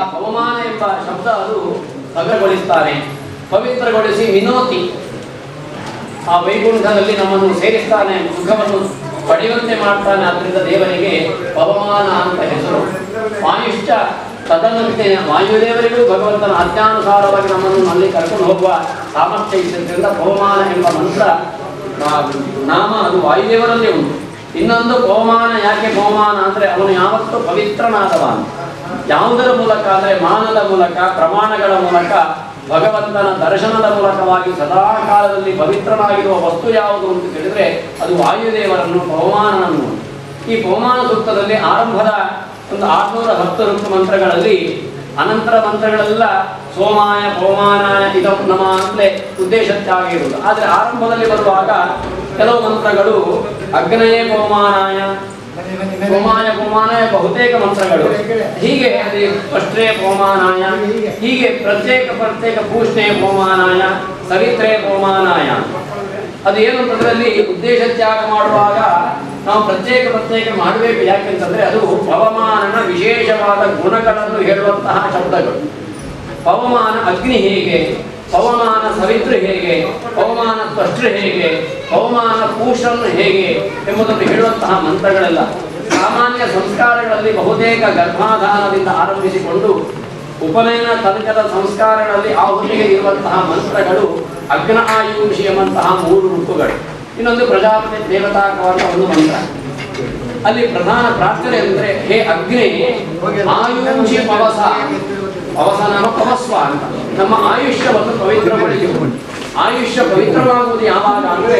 ಪವಮಾನ ಎಂಬ ಶಬ್ದ ಅದು ಭದ್ರಗೊಳಿಸ್ತಾನೆ ಪವಿತ್ರಗೊಳಿಸಿ ವಿನೋತಿ ಆ ವೈಕುಂಠದಲ್ಲಿ ನಮ್ಮನ್ನು ಸೇರಿಸ್ತಾನೆ ಸುಖವನ್ನು ಪಡೆಯುವಂತೆ ಮಾಡ್ತಾನೆ ಆದ್ದರಿಂದ ದೇವರಿಗೆ ಪವಮಾನ ಅಂತ ಹೆಸರು ವಾಯುಶ್ಚ ತದನಂತೆ ವಾಯುದೇವರಿಗೂ ಭಗವಂತನ ಆಜ್ಞಾನುಸಾರವಾಗಿ ನಮ್ಮನ್ನು ಅಲ್ಲಿ ಕರ್ಕೊಂಡು ಹೋಗುವ ಸಾಮರ್ಥ್ಯ ಇದ್ದರಿಂದ ಪವಮಾನ ಎಂಬ ಮಂತ್ರ ಆ, ನಾಮ ಅದು ವಾಯುದೇವರಲ್ಲಿ ಉಂಟು ಇನ್ನೊಂದು ಪವಮಾನ ಯಾಕೆ ಪವಮಾನ ಅಂದ್ರೆ ಅವನು ಯಾವತ್ತೂ ಪವಿತ್ರನಾದವ ಅಂತ. ಯಾವುದರ ಮೂಲಕ ಅಂದ್ರೆ ಮಾನದ ಮೂಲಕ ಪ್ರಮಾಣಗಳ ಮೂಲಕ ಭಗವಂತನ ದರ್ಶನದ ಮೂಲಕವಾಗಿ ಸದಾ ಕಾಲದಲ್ಲಿ ಪವಿತ್ರನಾಗಿರುವ ವಸ್ತು ಯಾವುದು ಅಂತ ಕೇಳಿದ್ರೆ ಅದು ವಾಯುದೇವರನ್ನು ಪವಮಾನನನ್ನು ಈ ಪವಮಾನ ಸೂಕ್ತದಲ್ಲಿ ಆರಂಭದ ಒಂದು ಆರ್ನೂರ ಹತ್ತು ಋತು ಮಂತ್ರಗಳಲ್ಲಿ ಅನಂತರ ಮಂತ್ರಗಳೆಲ್ಲ ಸೋಮಾಯ ಪವಮಾನಾಯ ಇದಂ ನಮ ಅಂತಲೇ ಉದ್ದೇಶಕ್ಕಾಗಿರುವುದು ಆದರೆ ಆರಂಭದಲ್ಲಿ ಬರುವಾಗ ಕೆಲವು ಮಂತ್ರಗಳು ಅಗ್ನಯೇ ಪವಮಾನಾಯ ಪವಮಾಯ ಪವಮಾನಾಯ ಬಹುತೇಕ ಮಂತ್ರಗಳು ಹೀಗೆ ಅದೇ ಅಷ್ಟ್ರೇ ಪವಮಾನಾಯ ಹೀಗೆ ಪ್ರತ್ಯೇಕ ಪ್ರತ್ಯೇಕ ಪೂಷ್ಣೆ ಪವಮಾನಾಯ ಸವಿತ್ರೇ ಪವಮಾನಾಯ ಅದು ಏನು ಅಂತಂದ್ರೆ ಅಲ್ಲಿ ಉದ್ದೇಶ ತ್ಯಾಗ ಮಾಡುವಾಗ ನಾವು ಪ್ರತ್ಯೇಕ ಪ್ರತ್ಯೇಕ ಮಾಡಬೇಕು ಯಾಕೆಂತಂದ್ರೆ ಅದು ಪವಮಾನನ ವಿಶೇಷವಾದ ಗುಣಗಳನ್ನು ಹೇಳುವಂತಹ ಶಬ್ದಗಳು ಪವಮಾನ ಅಗ್ನಿ ಹೇಗೆ ಪವಮಾನ ಸವಿತೃ ಹೇಗೆ ಪವಮಾನ ತ್ವಷ್ಟೃ ಹೇಗೆ ಪವಮಾನ ಪೂಷನ್ ಹೇಗೆ ಎಂಬುದನ್ನು ಹೇಳುವಂತಹ ಮಂತ್ರಗಳೆಲ್ಲ ಸಾಮಾನ್ಯ ಸಂಸ್ಕಾರಗಳಲ್ಲಿ ಬಹುತೇಕ ಗರ್ಭಾಧಾನದಿಂದ ಆರಂಭಿಸಿಕೊಂಡು ಉಪನಯನ ತನಕದ ಸಂಸ್ಕಾರಗಳಲ್ಲಿ ಆ ಹೊತ್ತಿಗೆ ಇರುವಂತಹ ಮಂತ್ರಗಳು ಅಗ್ನ ಆಯುಷಿ ಎಂಬಂತಹ ಮೂರು ಋತುಗಳು ಇನ್ನೊಂದು ಪ್ರಜಾಪತಿ ದೇವತಾಕವಾದ ಒಂದು ಮಂತ್ರ ಅಲ್ಲಿ ಪ್ರಧಾನ ಪ್ರಾರ್ಥನೆ ಅಂದ್ರೆ ಹೇ ಅಗ್ನಿ ಆಯುಷಿ ಪವಸ ಪವಸ ನಾಮ ಪವಸ್ವ ಅಂತ ನಮ್ಮ ಆಯುಷ್ಯವನ್ನು ಪವಿತ್ರಗೊಳಿಸಿ ಆಯುಷ್ಯ ಪವಿತ್ರವಾಗುವುದು ಯಾವಾಗ ಅಂದ್ರೆ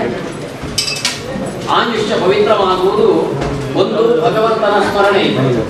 ಆಯುಷ್ಯ ಪವಿತ್ರವಾಗುವುದು ಒಂದು ಭಗವಂತನ ಸ್ಮರಣೆ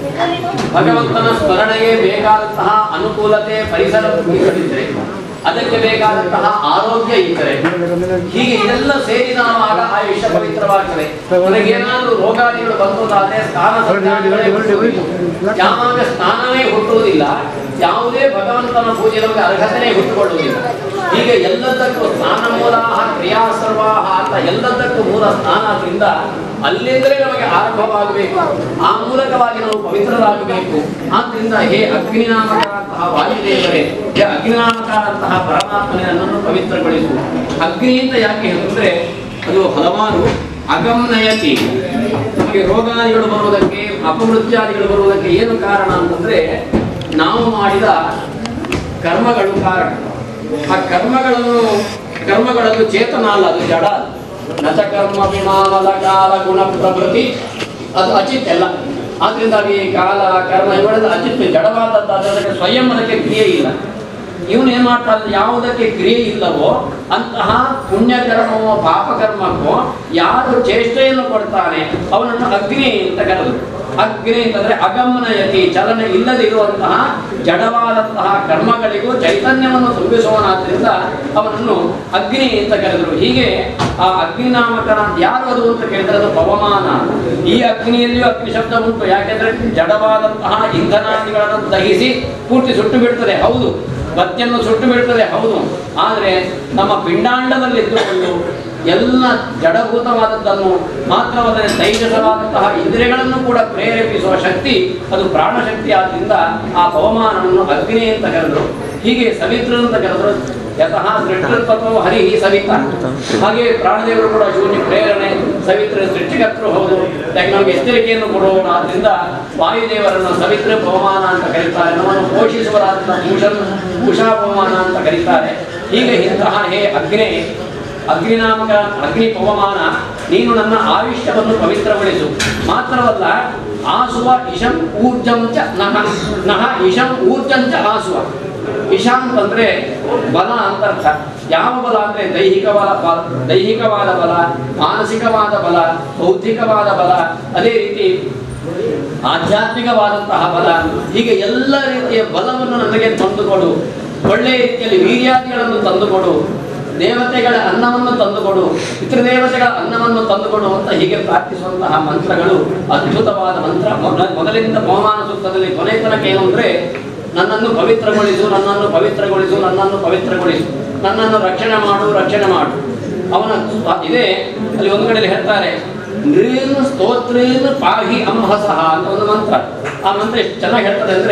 ಭಗವಂತನ ಸ್ಮರಣೆಗೆ ಬೇಕಾದಂತಹ ಅನುಕೂಲತೆ ಪರಿಸರ ಇದ್ದರೆ ಅದಕ್ಕೆ ಬೇಕಾದಂತಹ ಆರೋಗ್ಯ ಇದ್ದರೆ ಹೀಗೆ ಇದೆಲ್ಲ ಸೇರಿದವಾಗ ಆಯುಷ್ಯ ಪವಿತ್ರವಾಗ್ತದೆ ನನಗೇನಾದ್ರೂ ರೋಗಾದಿಗಳು ಬಂದೋದಾದ್ರೆ ಸ್ನಾನ ಸಂಧ್ಯಾದಿಗಳೇ ಹುಟ್ಟುವುದಿಲ್ಲ ಯಾವಾಗ ಸ್ನಾನವೇ ಹುಟ್ಟುವುದಿಲ್ಲ ಯಾವುದೇ ಭಗವಂತನ ಪೂಜೆ ನಮಗೆ ಅರ್ಹತೆ ಹುಟ್ಟುಕೊಳ್ಳುವುದಿಲ್ಲ ಹೀಗೆ ಎಲ್ಲದಕ್ಕೂ ಸ್ನಾನ ಮೂಲ ಕ್ರಿಯಾ ಸರ್ವಾಹ ಅಂತ ಎಲ್ಲದಕ್ಕೂ ಮೂಲ ಸ್ನಾನ ಆದ್ರಿಂದ ಅಲ್ಲಿಂದಲೇ ನಮಗೆ ಆರಂಭವಾಗಬೇಕು ಆ ಮೂಲಕವಾಗಿ ನಾವು ಪವಿತ್ರರಾಗಬೇಕು ಆದ್ರಿಂದ ಹೇ ಅಗ್ನಿನಾಮಕಾರಂತಹ ವಾಯುದೇವರೇ ಹೇ ಅಗ್ನಿನಾಮಕಾರಂತಹ ಪರಮಾತ್ಮನೇ ನನ್ನನ್ನು ಪವಿತ್ರಗೊಳಿಸು ಅಗ್ನಿ ಅಂತ ಯಾಕೆ ಹೇಳಿದ್ರೆ ಅದು ಹಲವಾರು ಅಗಮ್ನಯತಿ ನಮಗೆ ರೋಗಾದಿಗಳು ಬರುವುದಕ್ಕೆ ಅಪಮೃತ್ಯಾದಿಗಳು ಬರುವುದಕ್ಕೆ ಏನು ಕಾರಣ ಅಂತಂದ್ರೆ ನಾವು ಮಾಡಿದ ಕರ್ಮಗಳು ಕಾರಣ ಆ ಕರ್ಮಗಳನ್ನು ಕರ್ಮಗಳನ್ನು ಚೇತನ ಅಲ್ಲ ಅದು ಜಡ ನಚ ಕರ್ಮ ವಿಮಾನದ ಕಾಲ ಗುಣ ಪ್ರಕೃತಿ ಅದು ಅಚಿತ್ ಎಲ್ಲ ಆದ್ರಿಂದಾಗಿ ಕಾಲ ಕರ್ಮ ಇವೆಲ್ಲ ಅಚಿತ್ ಜಡವಾದದ್ದು ಅದಕ್ಕೆ ಸ್ವಯಂ ಅದಕ್ಕೆ ಕ್ರಿಯೆ ಇಲ್ಲ ಇವನು ಏನ್ ಮಾಡ್ತಾನೆ ಯಾವುದಕ್ಕೆ ಕ್ರಿಯೆ ಇಲ್ಲವೋ ಅಂತಹ ಪುಣ್ಯಕರ್ಮವೋ ಪಾಪಕರ್ಮಕ್ಕೋ ಯಾರು ಚೇಷ್ಟೆಯನ್ನು ಕೊಡ್ತಾನೆ ಅವನನ್ನು ಅಗ್ನಿ ಅಂತ ಕರೆದು ಅಗ್ನಿ ಅಂತಂದ್ರೆ ಅಗಮನಯತಿ ಚಲನೆ ಇಲ್ಲದಿರುವಂತಹ ಜಡವಾದಂತಹ ಕರ್ಮಗಳಿಗೂ ಚೈತನ್ಯವನ್ನು ತುಂಬಿಸುವನಾದ್ರಿಂದ ಅವನನ್ನು ಅಗ್ನಿ ಅಂತ ಕರೆದರು ಹೀಗೆ ಆ ಅಗ್ನಿ ನಾಮಕನ ಯಾರು ಅದು ಅಂತ ಕೇಳಿದ್ರೆ ಅದು ಪವಮಾನ ಈ ಅಗ್ನಿಯಲ್ಲಿಯೂ ಅಗ್ನಿ ಶಬ್ದ ಉಂಟು ಯಾಕೆಂದ್ರೆ ಜಡವಾದಂತಹ ಇಂಧನಾದಿಗಳನ್ನು ದಹಿಸಿ ಪೂರ್ತಿ ಸುಟ್ಟು ಬಿಡ್ತದೆ ಹೌದು ಬತ್ತಿಯನ್ನು ಸುಟ್ಟು ಬಿಡ್ತದೆ ಹೌದು ಆದರೆ ನಮ್ಮ ಪಿಂಡಾಂಡದಲ್ಲಿ ಇದ್ದುಕೊಂಡು ಎಲ್ಲ ಜಡಭೂತವಾದದ್ದನ್ನು ಮಾತ್ರವಲ್ಲದೆ ತೈಜಸವಾದಂತಹ ಇಂದ್ರಿಯಗಳನ್ನು ಕೂಡ ಪ್ರೇರೇಪಿಸುವ ಶಕ್ತಿ ಅದು ಪ್ರಾಣಶಕ್ತಿ ಆದ್ರಿಂದ ಆ ಪವಮಾನವನ್ನು ಅಗ್ನಿ ಅಂತ ಕರೆದರು ಹೀಗೆ ಸವಿತೃ ಅಂತ ಕರೆದರು ಯತಃ ಸೃಷ್ಟೃತ್ವೋ ಹರಿ ಸವಿತ ಹಾಗೆ ಪ್ರಾಣದೇವರು ಕೂಡ ಶೂನ್ಯ ಪ್ರೇರಣೆ ಸವಿತ್ರ ಸೃಷ್ಟಿಕರ್ತರು ಹೌದು ಯಾಕೆ ನಮಗೆ ಎಚ್ಚರಿಕೆಯನ್ನು ಕೊಡುವವರು ಆದ್ರಿಂದ ವಾಯುದೇವರನ್ನು ಸವಿತ್ರ ಪವಮಾನ ಅಂತ ಕರೀತಾರೆ ನಮ್ಮನ್ನು ಪೋಷಿಸುವರಾದ ಭೂಷಣ್ ಭೂಷಾ ಪವಮಾನ ಅಂತ ಕರೀತಾರೆ ಹೀಗೆ ಇಂತಹ ಹೇ ಅಗ್ನಿ ಅಗ್ನಿನಾಮಕ ಅಗ್ನಿ ಪವಮಾನ ನೀನು ನನ್ನ ಆಯುಷ್ಯವನ್ನು ಪವಿತ್ರಗೊಳಿಸು ಮಾತ್ರವಲ್ಲ ಆಸುವ ಇಶಂ ಊರ್ಜಂ ಚ ನಹ ನಹ ಇಶಂ ಊರ್ಜಂ ಚ ಆಸುವ ಇಶ ಅಂತಂದ್ರೆ ಬಲ ಅಂತ ಅರ್ಥ ಯಾವ ಬಲ ಅಂದ್ರೆ ದೈಹಿಕವಾದ ಬಲ ದೈಹಿಕವಾದ ಬಲ ಮಾನಸಿಕವಾದ ಬಲ ಬೌದ್ಧಿಕವಾದ ಬಲ ಅದೇ ರೀತಿ ಆಧ್ಯಾತ್ಮಿಕವಾದಂತಹ ಬಲ ಹೀಗೆ ಎಲ್ಲ ರೀತಿಯ ಬಲವನ್ನು ನನಗೆ ತಂದುಕೊಡು ಒಳ್ಳೆಯ ರೀತಿಯಲ್ಲಿ ವೀರ್ಯಾದಿಗಳನ್ನು ತಂದುಕೊಡು ದೇವತೆಗಳ ಅನ್ನವನ್ನು ತಂದುಕೊಡು ಪಿತೃದೇವತೆಗಳ ಅನ್ನವನ್ನು ತಂದುಕೊಡು ಅಂತ ಹೀಗೆ ಪ್ರಾರ್ಥಿಸುವಂತಹ ಮಂತ್ರಗಳು ಅದ್ಭುತವಾದ ಮಂತ್ರ ಮೊದ- ಮೊದಲಿಂದ ಪವಮಾನ ಸೂಕ್ತದಲ್ಲಿ ಕೊನೆ ತನಕ ಏನು ಅಂದ್ರೆ ನನ್ನನ್ನು ಪವಿತ್ರಗೊಳಿಸು ನನ್ನನ್ನು ಪವಿತ್ರಗೊಳಿಸು ನನ್ನನ್ನು ಪವಿತ್ರಗೊಳಿಸು ನನ್ನನ್ನು ರಕ್ಷಣೆ ಮಾಡು ರಕ್ಷಣೆ ಮಾಡು ಅವನ ಇದೆ ಅಲ್ಲಿ ಒಂದು ಕಡೆಯಲ್ಲಿ ಹೇಳ್ತಾರೆ ನೃನ್ ಸ್ತೋತ್ರೇನ್ ಪಾಹಿ ಅಂಹಸಃ ಅಂತ ಒಂದು ಮಂತ್ರ ಆ ಮಂತ್ರ ಎಷ್ಟು ಚೆನ್ನಾಗಿ ಹೇಳ್ತದೆ ಅಂದ್ರೆ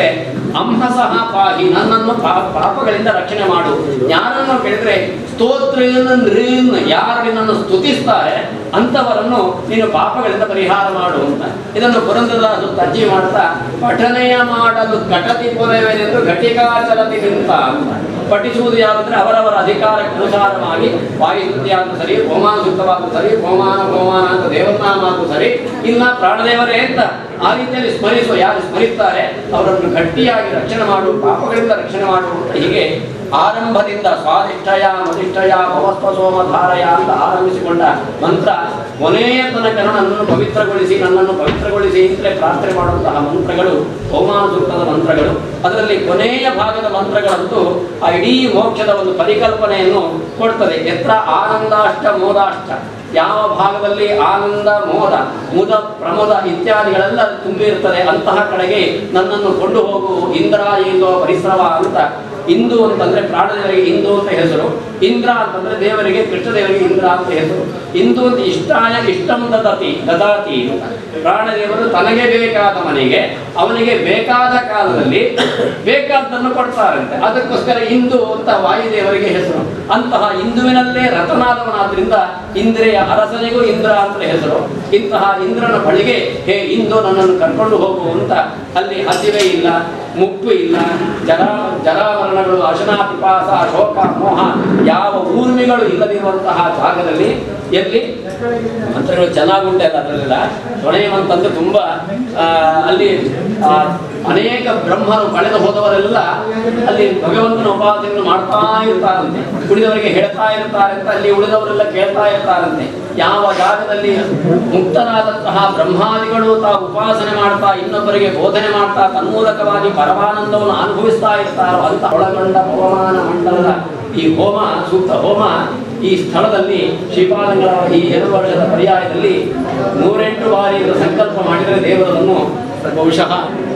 ಅಂಹಸಹ ಪಾಹಿ ನನ್ನನ್ನು ಪಾ- ಪಾಪಗಳಿಂದ ರಕ್ಷಣೆ ಮಾಡು ಯಾರನ್ನು ಕೇಳಿದ್ರೆ ಸ್ತೋತ್ರನ ನೃನ್ ಯಾರು ನಿನ್ನನ್ನು ಸ್ತುತಿಸ್ತಾರೆ ಅಂಥವರನ್ನು ನೀನು ಪಾಪಗಳಿಂದ ಪರಿಹಾರ ಮಾಡು ಅಂತ ಇದನ್ನು ಪುರಂದರದಾಸು ತರ್ಜಿ ಮಾಡ್ತಾ ಪಠನೆಯ ಮಾಡಲು ಕಟತಿ ಪೊರೆವೆನೆಂದು ಘಟಿಕಾಚಲತಿ ನಿಂತ ಅಂತ ಪಠಿಸುವುದು ಯಾವುದಂದ್ರೆ ಅವರವರ ಅಧಿಕಾರಕ್ಕೆ ಅನುಸಾರವಾಗಿ ವಾಯುಸ್ತುತಿ ಆದ್ರೂ ಸರಿ ಹೋಮಾನ ಸೂಕ್ತವಾದ್ರೂ ಸರಿ ಹೋಮಾನ ಹೋಮಾನ ಅಂತ ದೇವನಾಮ ಆದ್ರೂ ಸರಿ ಇಲ್ಲ ಪ್ರಾಣದೇವರೇ ಅಂತ ಆ ರೀತಿಯಲ್ಲಿ ಸ್ಮರಿಸುವ ಯಾರು ಸ್ಮರಿಸ್ತಾರೆ ಅವರನ್ನು ಗಟ್ಟಿಯಾಗಿ ರಕ್ಷಣೆ ಮಾಡು ಪಾಪಗಳಿಂದ ರಕ್ಷಣೆ ಮಾಡು ಅಂತ ಹೀಗೆ ಆರಂಭದಿಂದ ಸ್ವಾದಿಷ್ಠಯ ಮದಿಷ್ಠಯ ಭವಸ್ವ ಸೋಮಧಾರಯ ಅಂತ ಆರಂಭಿಸಿಕೊಂಡ ಮಂತ್ರ ಕೊನೆಯ ತನಕ ನನ್ನನ್ನು ಪವಿತ್ರಗೊಳಿಸಿ ನನ್ನನ್ನು ಪವಿತ್ರಗೊಳಿಸಿ ಅಂತಲೇ ಪ್ರಾರ್ಥನೆ ಮಾಡುವಂತಹ ಮಂತ್ರಗಳು ಹೋಮಾನ ಸೂಕ್ತದ ಮಂತ್ರಗಳು ಅದರಲ್ಲಿ ಕೊನೆಯ ಭಾಗದ ಮಂತ್ರಗಳಂತೂ ಆ ಇಡೀ ಮೋಕ್ಷದ ಒಂದು ಪರಿಕಲ್ಪನೆಯನ್ನು ಕೊಡ್ತದೆ ಎತ್ರ ಆನಂದಾಷ್ಟ ಮೋದಾಷ್ಟ ಯಾವ ಭಾಗದಲ್ಲಿ ಆನಂದ ಮೋದ ಮುದ ಪ್ರಮೋದ ಇತ್ಯಾದಿಗಳೆಲ್ಲ ತುಂಬಿರ್ತದೆ ಅಂತಹ ಕಡೆಗೆ ನನ್ನನ್ನು ಕೊಂಡು ಹೋಗು ಇಂದ್ರ ಇಂದೋ ಪರಿಶ್ರಮ ಅಂತ ಇಂದು ಅಂತಂದ್ರೆ ಪ್ರಾಣದೇವರಿಗೆ ಇಂದು ಅಂತ ಹೆಸರು ಇಂದ್ರ ಅಂತಂದ್ರೆ ದೇವರಿಗೆ ಕೃಷ್ಣದೇವರಿಗೆ ಇಂದ್ರ ಅಂತ ಹೆಸರು ಇಂದು ಅಂತ ಇಷ್ಟಾಯ ಇಷ್ಟಂ ದದತಿ ದದಾತಿ ಅಂತ ಪ್ರಾಣದೇವರು ತನಗೆ ಬೇಕಾದ ಮನೆಗೆ ಅವನಿಗೆ ಬೇಕಾದ ಕಾಲದಲ್ಲಿ ಬೇಕಾದ್ದನ್ನು ಕೊಡ್ತಾರಂತೆ ಅದಕ್ಕೋಸ್ಕರ ಇಂದು ಅಂತ ವಾಯುದೇವರಿಗೆ ಹೆಸರು ಅಂತಹ ಇಂದುವಿನಲ್ಲೇ ರಥನಾದವನಾದ್ರಿಂದ ಇಂದ್ರಿಯ ಅರಸನಿಗೂ ಇಂದ್ರ ಅಂತ ಹೆಸರು ಇಂತಹ ಇಂದ್ರನ ಬಳಿಗೆ ಹೇ ಇಂದು ನನ್ನನ್ನು ಕರ್ಕೊಂಡು ಹೋಗು ಅಂತ ಅಲ್ಲಿ ಹಸಿವೆ ಇಲ್ಲ ಮುಪ್ಪು ಇಲ್ಲ ಜರ ಜರಾಮರಣಗಳು ಅಶನ ಪಿಪಾಸ ಶೋಕ ಮೋಹ ಯಾವ ಊರ್ಮಿಗಳು ಇಲ್ಲದಿರುವಂತಹ ಜಾಗದಲ್ಲಿ ಎಲ್ಲಿ ಮಂತ್ರಗಳು ಚೆನ್ನಾಗುಂಟೆ ಅಲ್ಲ ಅದರಲ್ಲೆಲ್ಲ ತೊಳೆಯುವಂತಂದ್ರೆ ತುಂಬಾ ಆ, ಅಲ್ಲಿ ಆ, ಅನೇಕ ಬ್ರಹ್ಮರು ಕಳೆದು ಹೋದವರೆಲ್ಲ ಅಲ್ಲಿ ಭಗವಂತನ ಉಪಾಸನೆಯನ್ನು ಮಾಡ್ತಾ ಇರ್ತಾರಂತೆ ಉಳಿದವರಿಗೆ ಹೇಳ್ತಾ ಇರ್ತಾರೆ ಅಂತ ಅಲ್ಲಿ ಉಳಿದವರೆಲ್ಲ ಕೇಳ್ತಾ ಇರ್ತಾರಂತೆ ಯಾವ ಜಾಗದಲ್ಲಿ ಮುಕ್ತರಾದಂತಹ ಬ್ರಹ್ಮಾದಿಗಳು ತಾವು ಉಪಾಸನೆ ಮಾಡ್ತಾ ಇನ್ನೊಬ್ಬರಿಗೆ ಬೋಧನೆ ಮಾಡ್ತಾ ತನ್ಮೂಲಕವಾಗಿ ಪರಮಾನಂದವನ್ನು ಅನುಭವಿಸ್ತಾ ಇರ್ತಾರೋ ಅಂತ ಒಳಗೊಂಡ ಪವಮಾನ ಮಂಡಲದ ಈ ಹೋಮ ಸೂಕ್ತ ಹೋಮ ಈ ಸ್ಥಳದಲ್ಲಿ ಶ್ರೀಪಾದಂಗಳ ಈ ಎರಡು ವರ್ಷದ ಪರ್ಯಾಯದಲ್ಲಿ ನೂರೆಂಟು ಬಾರಿ ಇದು ಸಂಕಲ್ಪ ಮಾಡಿದರೆ ದೇವರನ್ನು ಬಹುಶಃ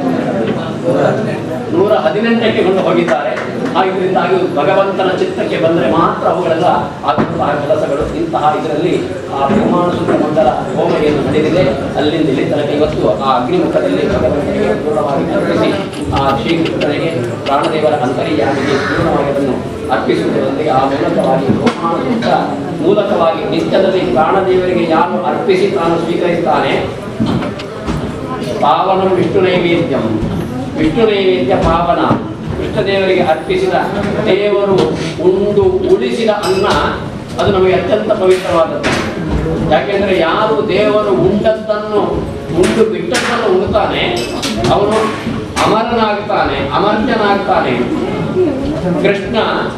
ನೂರ ಹದಿನೆಂಟಕ್ಕೆ ಕೊಂಡು ಹೋಗಿದ್ದಾರೆ ಆಗಿದ್ದರಿಂದಾಗಿ ಭಗವಂತನ ಚಿತ್ತಕ್ಕೆ ಬಂದರೆ ಮಾತ್ರ ಅವುಗಳೆಲ್ಲ ಆಗುವಂತಹ ಕೆಲಸಗಳು ಇಂತಹ ಇದರಲ್ಲಿ ಆ ಬ್ರಹ್ಮಾಂಡ ಮಂಡಲ ಹೋಮ ಏನು ನಡೆದಿದೆ ಅಲ್ಲಿಂದ ಇಲ್ಲಿ ತನಕ ಇವತ್ತು ಆ ಅಗ್ನಿಮುಖದಲ್ಲಿ ಭಗವಂತನಿಗೆ ಪೂರ್ಣವಾಗಿ ಅರ್ಪಿಸಿ ಆ ಶ್ರೀಕೃಷ್ಣನಿಗೆ ಪ್ರಾಣದೇವರ ಅಂತರ್ಯಾಮಿಗೆ ಪೂರ್ಣವಾಗಿ ಅದನ್ನು ಅರ್ಪಿಸುವುದರೊಂದಿಗೆ ಆ ಮೂಲಕವಾಗಿ ಬ್ರಹ್ಮಾಂಡ ಮೂಲಕವಾಗಿ ನಿತ್ಯದಲ್ಲಿ ಪ್ರಾಣದೇವರಿಗೆ ಯಾರು ಅರ್ಪಿಸಿ ತಾನು ಸ್ವೀಕರಿಸ್ತಾನೆ ಪಾವನಂ ವಿಷ್ಣು ನೈವೇದ್ಯಂ ವಿಷ್ಣು ನೈವೇದ್ಯ ಪಾವನ ಕೃಷ್ಣದೇವರಿಗೆ ಅರ್ಪಿಸಿದ ದೇವರು ಉಂಡು ಉಳಿಸಿದ ಅನ್ನ ಅದು ನಮಗೆ ಅತ್ಯಂತ ಪವಿತ್ರವಾದದ್ದು ಯಾಕೆಂದ್ರೆ ಯಾರು ದೇವರು ಉಂಡದ್ದನ್ನು ಉಂಡು ಬಿಟ್ಟದ್ದನ್ನು ಉಣ್ತಾನೆ ಅವನು ಅಮರನಾಗ್ತಾನೆ ಅಮರ್ತ್ಯನಾಗ್ತಾನೆ ಕೃಷ್ಣ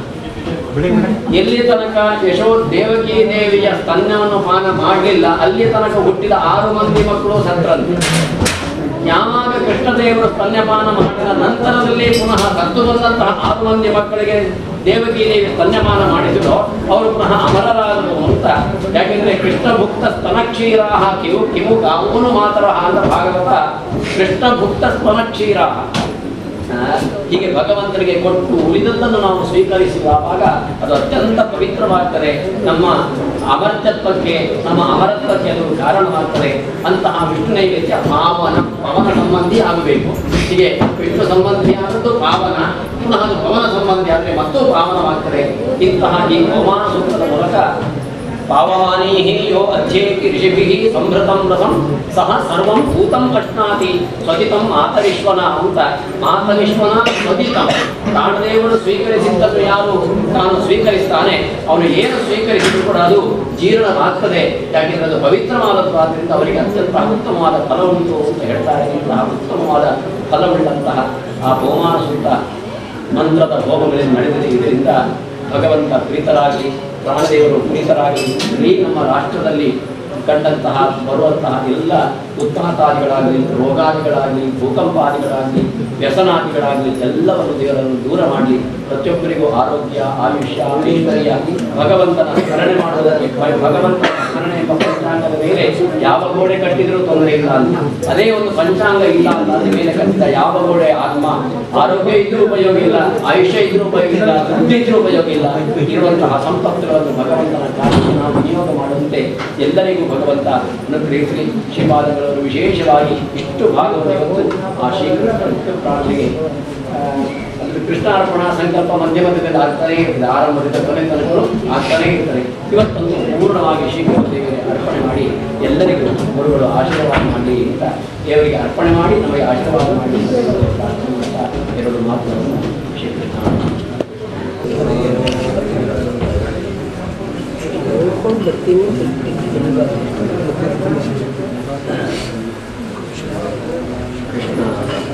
ಎಲ್ಲಿ ತನಕ ಯಶೋ ದೇವಕಿ ದೇವಿಯ ಸ್ತನ್ಯವನ್ನು ಪಾನ ಮಾಡಲಿಲ್ಲ ಅಲ್ಲಿ ತನಕ ಹುಟ್ಟಿದ ಆರು ಮಂದಿ ಮಕ್ಕಳು ಸತ್ರಂತೆ ಯಾವಾಗ ಕೃಷ್ಣದೇವರು ಸ್ತನ್ಯಪಾನ ಮಾಡಿದ ನಂತರದಲ್ಲಿ ಪುನಃ ಸತ್ತು ಬಂದಂತಹ ಆರು ಮಂದಿ ಮಕ್ಕಳಿಗೆ ದೇವಕಿ ದೇವಿ ಸ್ತನ್ಯಪಾನ ಮಾಡಿದ್ರು ಅವರು ಪುನಃ ಅಮರರಾದರು ಅಂತ ಯಾಕೆಂದ್ರೆ ಕೃಷ್ಣ ಭುಕ್ತ ಸ್ತನಕ್ಷೀರಾಹ ಕಿವು ಕಿಮು ಅವನು ಮಾತ್ರ ಅಂತ ಭಾಗವತ ಕೃಷ್ಣ ಭುಕ್ತ ಸ್ತನಕ್ಷೀರಾಹ ಆ, ಹೀಗೆ ಭಗವಂತನಿಗೆ ಕೊಟ್ಟು ಉಳಿದದ್ದನ್ನು ನಾವು ಸ್ವೀಕರಿಸುವಾಗ ಅದು ಅತ್ಯಂತ ಪವಿತ್ರವಾಗ್ತದೆ ನಮ್ಮ ಅಮರ್ತ್ಯತ್ವಕ್ಕೆ ನಮ್ಮ ಅಮರತ್ವಕ್ಕೆ ಅದು ಕಾರಣವಾಗ್ತದೆ ಅಂತಹ ವಿಷ್ಣು ನೈವೇದ್ಯ ಪಾವನ ಪವನ ಸಂಬಂಧಿ ಆಗಬೇಕು ಹೀಗೆ ವಿಷ್ಣು ಸಂಬಂಧಿಯಾದದ್ದು ಪಾವನ ಪುನಃ ಅದು ಪವನ ಸಂಬಂಧಿ ಆದರೆ ಮತ್ತೂ ಪಾವನವಾಗ್ತದೆ ಇಂತಹ ಈ ಪವನ ಸೂಕ್ತದ ಮೂಲಕ ಪಾವಮಾನೈಃ ಯೋ ಅಧ್ಯೇತಿ ಋಷಿಭಿಃ ಸಂಭೃತಂ ರಸಂ ಸಹ ಸರ್ವಂ ಭೂತಂ ಅಶ್ನಾತಿ ಸ್ವಜಿತಂ ಮಾತರಿಶ್ವನ ಅಂತ ಮಾತರಿಶ್ವನ ಸ್ವಜಿತಂ ಪ್ರಾಣದೇವರು ಸ್ವೀಕರಿಸಿದ್ದನ್ನು ಯಾರು ತಾನು ಸ್ವೀಕರಿಸ್ತಾನೆ ಅವನು ಏನು ಸ್ವೀಕರಿಸಿದ್ರು ಕೂಡ ಅದು ಜೀರ್ಣವಾಗ್ತದೆ ಯಾಕೆಂದ್ರೆ ಅದು ಪವಿತ್ರವಾದದ್ದು ಆದ್ದರಿಂದ ಅವರಿಗೆ ಅತ್ಯಂತ ಉತ್ತಮವಾದ ಫಲ ಉಂಟು ಅಂತ ಹೇಳ್ತಾರೆ ಇಂತಹ ಉತ್ತಮವಾದ ಫಲವುಳ್ಳಂತಹ ಆ ಬಹುಮಾನ ಸೂಕ್ತ ಮಂತ್ರದ ಹೋಮಗಳಿಂದ ನಡೆದಿದೆ ಇದರಿಂದ ಭಗವಂತ ಪ್ರೀತರಾಗಲಿ ಪ್ರಾಣದೇವರು ಪ್ರೀತರಾಗಲಿ ಇಡೀ ನಮ್ಮ ರಾಷ್ಟ್ರದಲ್ಲಿ ಕಂಡಂತಹ ಬರುವಂತಹ ಎಲ್ಲ ಉತ್ಪಾತಾದಿಗಳಾಗಲಿ ರೋಗಾದಿಗಳಾಗಲಿ ಭೂಕಂಪಾದಿಗಳಾಗಲಿ ವ್ಯಸನಾದಿಗಳಾಗಲಿ ಎಲ್ಲವನ್ನು ದೇವರನ್ನು ದೂರ ಮಾಡಲಿ ಪ್ರತಿಯೊಬ್ಬರಿಗೂ ಆರೋಗ್ಯ ಆಯುಷ್ಯ ಐಶ್ವರ್ಯ ಭಗವಂತನ ಸ್ಮರಣೆ ಮಾಡುವುದಕ್ಕೆ ಭ- ಭಗವಂತನ ಸ್ಮರಣೆ ಎಂಬ ಪಂಚಾಂಗದ ಮೇಲೆ ಯಾವ ಗೋಡೆ ಕಟ್ಟಿದರೂ ತೊಂದರೆ ಇಲ್ಲ ಅಂತ ಅದೇ ಒಂದು ಪಂಚಾಂಗ ಇಲ್ಲ ಅಂತ ಅದ್ರ ಮೇಲೆ ಕಟ್ಟಿದ ಯಾವ ಗೋಡೆ ಆತ್ಮ ಆರೋಗ್ಯ ಇದ್ರೂ ಉಪಯೋಗ ಇಲ್ಲ ಆಯುಷ್ಯ ಇದ್ರೂ ಉಪಯೋಗ ಇಲ್ಲ ದುಡ್ಡು ಇದ್ರೂ ಉಪಯೋಗ ಇಲ್ಲ ಇರುವಂತಹ ಸಂಪತ್ತುಗಳನ್ನು ಭಗವಂತನ ಕಾರ್ಯಕ್ಕೆ ನಾವು ವಿನಿಯೋಗ ಮಾಡುವಂತೆ ಎಲ್ಲರಿಗೂ ಭಗವಂತ ಅನುಗ್ರಹಿಸಲಿ ಶ್ರೀಪಾದಗಳವರು ವಿಶೇಷವಾಗಿ ಇಷ್ಟು ಭಾಗವನ್ನು ಇವತ್ತು ಆ ಶ್ರೀಕೃಷ್ಣ ಮುಖ್ಯ ಪ್ರಾಣರಿಗೆ ಕೃಷ್ಣಾರ್ಪಣ ಸಂಕಲ್ಪ ಮಧ್ಯ ಮಧ್ಯದಲ್ಲಿ ಆಗ್ತಾನೆ ಇರ್ತದೆ ಆರಂಭದಿಂದ ಕೊನೆ ತನಕ ಆಗ್ತಾನೆ ಇರ್ತದೆ ಇವತ್ತೊಂದು ಪೂರ್ಣವಾಗಿ ಶೀಘ್ರ ದೇವರಿಗೆ ಅರ್ಪಣೆ ಮಾಡಿ ಎಲ್ಲರಿಗೂ ಗುರುಗಳು ಆಶೀರ್ವಾದ ಮಾಡಲಿ ಅಂತ ದೇವರಿಗೆ ಅರ್ಪಣೆ ಮಾಡಿ ನಮಗೆ ಆಶೀರ್ವಾದ ಮಾಡಿ ಅಂತ ಪ್ರಾರ್ಥನೆ ಮಾಡ್ತಾ ಎರಡು ಮಾತುಗಳನ್ನು ಶ್ರೀಕೃಷ್ಣ ನೋಡ್ಕೊಂಡು ಬರ್ತೀನಿ ಕೃಷ್ಣ